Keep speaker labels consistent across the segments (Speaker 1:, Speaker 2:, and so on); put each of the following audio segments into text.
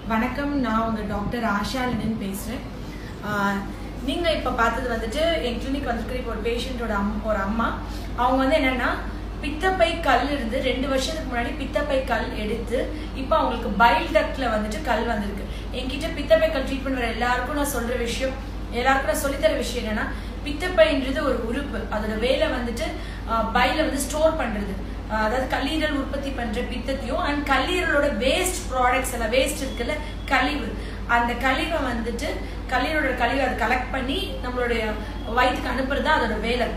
Speaker 1: வணக்கம் நான் உங்க டாக்டர் ஆஷா லெனின் பேசுறேன் ஆஹ் நீங்க இப்ப பார்த்தது வந்துட்டு என் கிளினிக் வந்திருக்கிற இப்போ ஒரு பேஷண்டோட அம் ஒரு அம்மா அவங்க வந்து என்னன்னா பித்தப்பை கல் இருந்து ரெண்டு வருஷத்துக்கு முன்னாடி பித்தப்பை கல் எடுத்து இப்போ அவங்களுக்கு பைல் டக்ட்ல வந்துட்டு கல் வந்திருக்கு என்கிட்ட பித்தப்பை கல் ட்ரீட்மெண்ட் வர எல்லாருக்கும் நான் சொல்ற விஷயம் எல்லாருக்கும் நான் சொல்லித்தர விஷயம் என்னன்னா பித்தப்பைன்றது ஒரு உறுப்பு அதோட வேலை வந்துட்டு பைல வந்து ஸ்டோர் பண்றது ஆஹ் அதாவது கல்லீரல் உற்பத்தி பண்ற பித்தத்தையும் அண்ட் கல்லீரலோட வேஸ்ட் ப்ராடக்ட்ஸ் எல்லாம் வேஸ்ட் இருக்குல்ல கழிவு அந்த கழிவை வந்துட்டு கல்லீரலோட கழிவை அதை கலெக்ட் பண்ணி நம்மளுடைய வயிற்றுக்கு அனுப்புறது தான் அதோட வேலை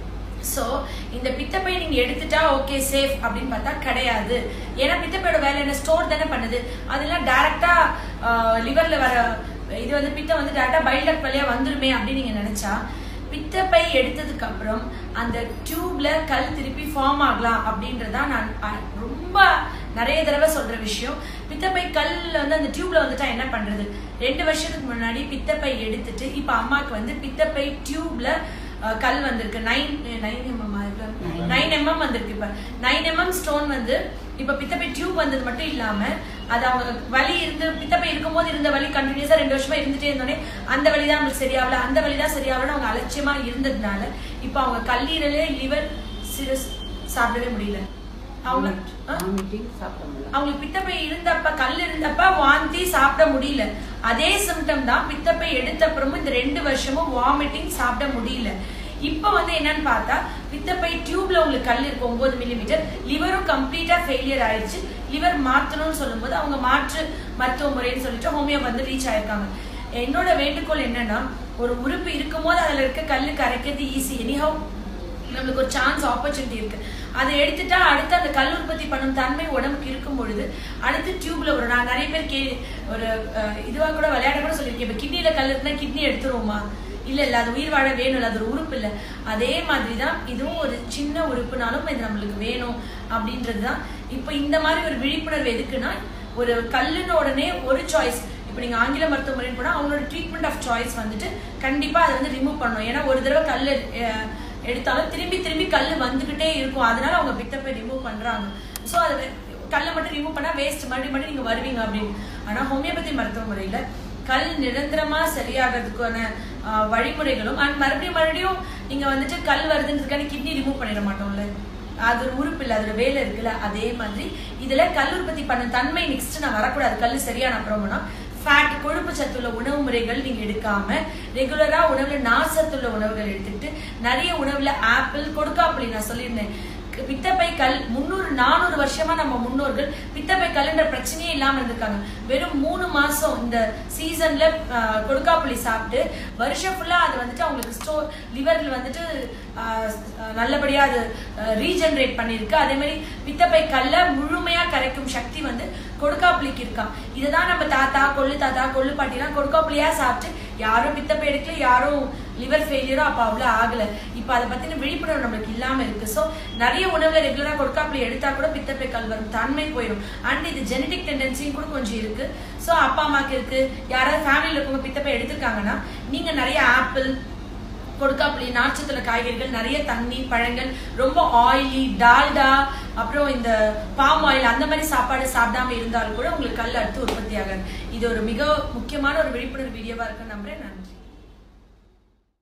Speaker 1: ஸோ இந்த பித்தப்பை நீங்க எடுத்துட்டா ஓகே சேஃப் அப்படின்னு பார்த்தா கிடையாது ஏன்னா பித்தப்பையோட வேலை என்ன ஸ்டோர் தானே பண்ணுது அதெல்லாம் டைரக்டா லிவர்ல வர இது வந்து பித்தம் வந்து டேரக்டா பைல்டக் வழியா வந்துருமே அப்படின்னு நீங்க நினைச்சா பித்தப்பை எடுத்ததுக்கு அப்புறம் அந்த டியூப்ல கல் திருப்பி ஃபார்ம் ஆகலாம் அப்படின்றதான் நான் அ- ரொம்ப நிறைய தடவை சொல்ற விஷயம் பித்தப்பை கல் வந்து அந்த டியூப்ல வந்துட்டா என்ன பண்றது ரெண்டு வருஷத்துக்கு முன்னாடி பித்தப்பை எடுத்துட்டு இப்ப அம்மாக்கு வந்து பித்தப்பை டியூப்ல அஹ், கல் வந்திருக்கு nine nine mm nine mm வந்திருக்கு இப்ப நைன் எம்எம் ஸ்டோன் வந்து இப்ப பித்தப்பை டியூப் வந்தது மட்டும் இல்லாம அது அவங்க வலி இருந்து பித்தப்பை இருக்கும்போது இருந்த வலி கண்டினியூஸா ரெண்டு வருஷமா இருந்துட்டே இருந்தோடனே அந்த வலி தான் அவங்களுக்கு சரியாகல அந்த வலி தான் சரியாகலன்னு அவங்க அலட்சியமா இருந்ததுனால இப்ப அவங்க கல்லீரலே லிவர் சிரஸ் சாப்பிடவே முடியல அவங்க ஆ?
Speaker 2: வாமிட்டிங் சாப்பிட முடியல
Speaker 1: அவங்களுக்கு பித்தப்பை இருந்தப்ப கல் இருந்தப்ப வாந்தி சாப்பிட முடியல அதே சிம்டம் தான் பித்தப்பை எடுத்த அப்புறமும் இந்த ரெண்டு வருஷமும் வாமிட்டிங் சாப்பிட முடியல இப்ப வந்து என்னன்னு பார்த்தா பித்தப்பை டியூப்ல உங்களுக்கு கல் இருக்கு ஒன்பது மில்லிமீட்டர் லிவரும் கம்ப்ளீட்டா ஃபெயிலியர் ஆயிடுச்சு லிவர் மாத்தணும்னு சொல்லும்போது அவங்க மாற்று மருத்துவ முறைன்னு சொல்லிட்டு ஹோமியோ வந்து ரீச் ஆயிருக்காங்க என்னோட வேண்டுகோள் என்னன்னா ஒரு உறுப்பு இருக்கும்போது அதுல இருக்க கல்லு கரைக்கிறது ஈஸி எனிஹவ் நம்மளுக்கு ஒரு சான்ஸ் ஆப்பர்ச்சுனிட்டி இருக்கு அதை எடுத்துட்டா அடுத்து அந்த கல் உற்பத்தி பண்ணும் தன்மை உடம்புக்கு இருக்கும் பொழுது அடுத்து டியூப்ல ஒரு நான் நிறைய பேர் கே ஒரு அஹ், இதுவா கூட விளையாட கூட சொல்லியிருக்கேன் இப்ப கிட்னில கல் இருக்குன்னா கிட்னி எடுத்துருவோமா இல்ல இல்ல அது உயிர் வாழ வேணும் இல்ல அது ஒரு உறுப்பு இல்ல அதே மாதிரி தான் இதுவும் ஒரு சின்ன உறுப்புனாலும் இது நம்மளுக்கு வேணும் அப்படின்றது தான் இப்போ இந்த மாதிரி ஒரு விழிப்புணர்வு எதுக்குன்னா ஒரு கல்லுன்னு உடனே ஒரு சாய்ஸ் இப்போ நீங்க ஆங்கில மருத்துவமனைன்னு போனா அவங்களோட ட்ரீட்மெண்ட் ஆஃப் சாய்ஸ் வந்துட்டு கண்டிப்பா அதை வந்து ரிமூவ் பண்ணணும் ஏன்னா ஒரு தடவை கல் அஹ், எடுத்தாலும் திரும்பி திரும்பி கல் வந்துகிட்டே இருக்கும் அதனால அவங்க பித்தப்பை ரிமூவ் பண்றாங்க ஸோ அது வே- கல்லை மட்டும் ரிமூவ் பண்ணா வேஸ்ட் மறுபடியும் மறுபடியும் நீங்க வருவீங்க அப்படின்னு ஆனா ஹோமியோபதி மருத்துவ முறையில கல் நிரந்தரமா சரியாகிறதுக்கான ஆஹ், வழிமுறைகளும் அண்ட் மறுபடியும் மறுபடியும் நீங்க வந்துட்டு கல் வருதுன்றதுக்கான கிட்னி ரிமூவ் பண்ணிட மாட்டோம்ல அது ஒரு உறுப்பு இல்ல அதோட வேலை இருக்குல்ல அதே மாதிரி இதுல கல் உற்பத்தி பண்ண தன்மை நெக்ஸ்ட் நான் வரக்கூடாது கல் சரியான அப்புறம்னா ஃபேட் கொழுப்பு சத்துள்ள உணவு முறைகள் நீங்க எடுக்காம ரெகுலரா உணவுல நார்ச்சத்துள்ள உணவுகள் எடுத்துக்கிட்டு நிறைய உணவுல ஆப்பிள் கொடுக்காப்புளி நான் சொல்லியிருந்தேன் க- பித்தப்பை கல் முந்நூறு நானூறு வருஷமா நம்ம முன்னோர்கள் பித்தப்பை கல்ன்ற பிரச்சனையே இல்லாம இருந்திருக்காங்க வெறும் மூணு மாசம் இந்த சீசன்ல கொடுக்காப்புளி சாப்பிட்டு வருஷம் ஃபுல்லா அது வந்துட்டு அவங்களுக்கு ஸ்டோ லிவர்ல வந்துட்டு ஆஹ், ஆஹ், நல்லபடியா அது ரீஜெனரேட் பண்ணிருக்கு அதே மாதிரி பித்தப்பை கல்ல முழுமையா கரைக்கும் சக்தி வந்து கொடுக்காப்புளிக்கு இருக்கான் இதுதான் நம்ம தாத்தா கொள்ளு தாத்தா கொள்ளு பாட்டிலாம் கொடுக்காப்புளியா சாப்பிட்டு யாரும் பித்தப்பை எடுக்கல யாரும் லிவர் ஃபெயிலியரும் அப்ப அவ்வளவு ஆகல இப்ப அதை பத்தின விழிப்புணர்வு நம்மளுக்கு இல்லாம இருக்கு சோ நிறைய உணவுல ரெகுலரா கொடுக்காப்புளி எடுத்தா கூட பித்தப்பை கல் வரும் தன்மை போயிடும் அண்ட் இது ஜெனடிக் டெண்டன்சியும் கூட கொஞ்சம் இருக்கு சோ அப்பா அம்மாக்கு இருக்கு யாராவது ஃபேமிலியில இருக்கவங்க பித்தப்பை எடுத்திருக்காங்கன்னா நீங்க நிறைய ஆப்பிள் கொடுக்காப்புளி நார்ச்சத்துல காய்கறிகள் நிறைய தண்ணி பழங்கள் ரொம்ப ஆயிலி டால்டா அப்புறம் இந்த பாம் ஆயில் அந்த மாதிரி சாப்பாடு சாப்பிடாம இருந்தாலும் கூட உங்களுக்கு கல் அடுத்து உற்பத்தி ஆகாது இது ஒரு மிக முக்கியமான ஒரு விழிப்புணர்வு வீடியோவா இருக்குன்னு நம்புறேன்